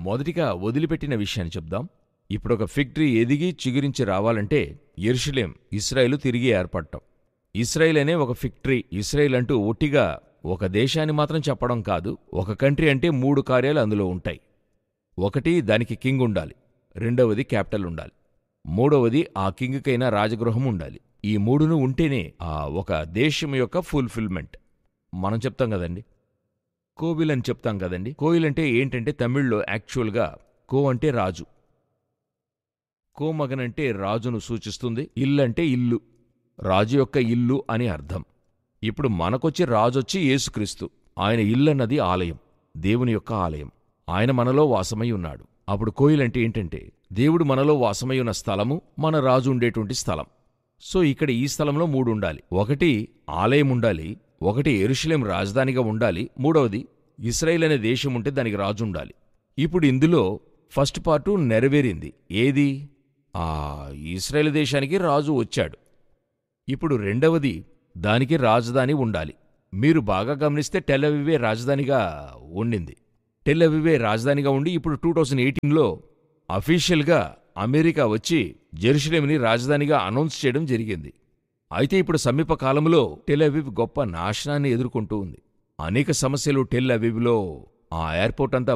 మొదటిగా వదిలిపెట్టిన విషయాన్ని చెప్దాం ఇప్పుడొక ఫిగ్ ట్రీ ఎదిగి చిగురించి రావాలంటే ఎరుషులేం ఇస్రాయేలు తిరిగి ఏర్పడటం ఇస్రాయేల్ అనే ఒక ఫిగ్ ట్రీ ఇస్రాయేల్ అంటూ ఒట్టిగా ఒక దేశాన్ని మాత్రం చెప్పడం కాదు ఒక కంట్రీ అంటే మూడు కార్యాలు అందులో ఉంటాయి ఒకటి దానికి కింగ్ ఉండాలి రెండవది క్యాపిటల్ ఉండాలి మూడవది ఆ కింగ్కైనా రాజగృహం ఉండాలి ఈ మూడును ఉంటేనే ఆ ఒక దేశం యొక్క ఫుల్ఫిల్మెంట్ మనం చెప్తాం కదండి కోవిల్ అని చెప్తాం కదండి కోయిల్ అంటే ఏంటంటే తమిళ్లో యాక్చువల్గా కో అంటే రాజు కోమగన్ అంటే రాజును సూచిస్తుంది ఇల్లంటే ఇల్లు రాజు యొక్క ఇల్లు అని అర్థం ఇప్పుడు మనకొచ్చి రాజొచ్చి యేసుక్రీస్తు ఆయన ఇల్లన్నది ఆలయం దేవుని యొక్క ఆలయం ఆయన మనలో వాసమై ఉన్నాడు అప్పుడు కోయిల్ అంటే ఏంటంటే దేవుడు మనలో వాసమై ఉన్న స్థలము మన రాజు ఉండేటువంటి స్థలం సో ఇక్కడ ఈ స్థలంలో మూడు ఉండాలి ఒకటి ఆలయం ఉండాలి ఒకటి ఎరుషలేం రాజధానిగా ఉండాలి మూడవది ఇస్రాయేల్ అనే దేశం ఉంటే దానికి రాజు ఉండాలి ఇప్పుడు ఇందులో ఫస్ట్ పార్టు నెరవేరింది ఏది ఆ ఇస్రాయేల్ దేశానికి రాజు వచ్చాడు ఇప్పుడు రెండవది దానికి రాజధాని ఉండాలి మీరు బాగా గమనిస్తే టెలవివే రాజధానిగా ఉండింది టెలవివే రాజధానిగా ఉండి ఇప్పుడు టూ థౌజండ్ ఎయిటీన్లో అఫీషియల్గా అమెరికా వచ్చి జెరూసలేంని రాజధానిగా అనౌన్స్ చేయడం జరిగింది అయితే ఇప్పుడు సమీప కాలంలో టెల్ అవీవ్ గొప్ప నాశనాన్ని ఎదుర్కొంటూ ఉంది అనేక సమస్యలు టెల్ అవీవ్లో ఆ ఎయిర్పోర్ట్ అంతా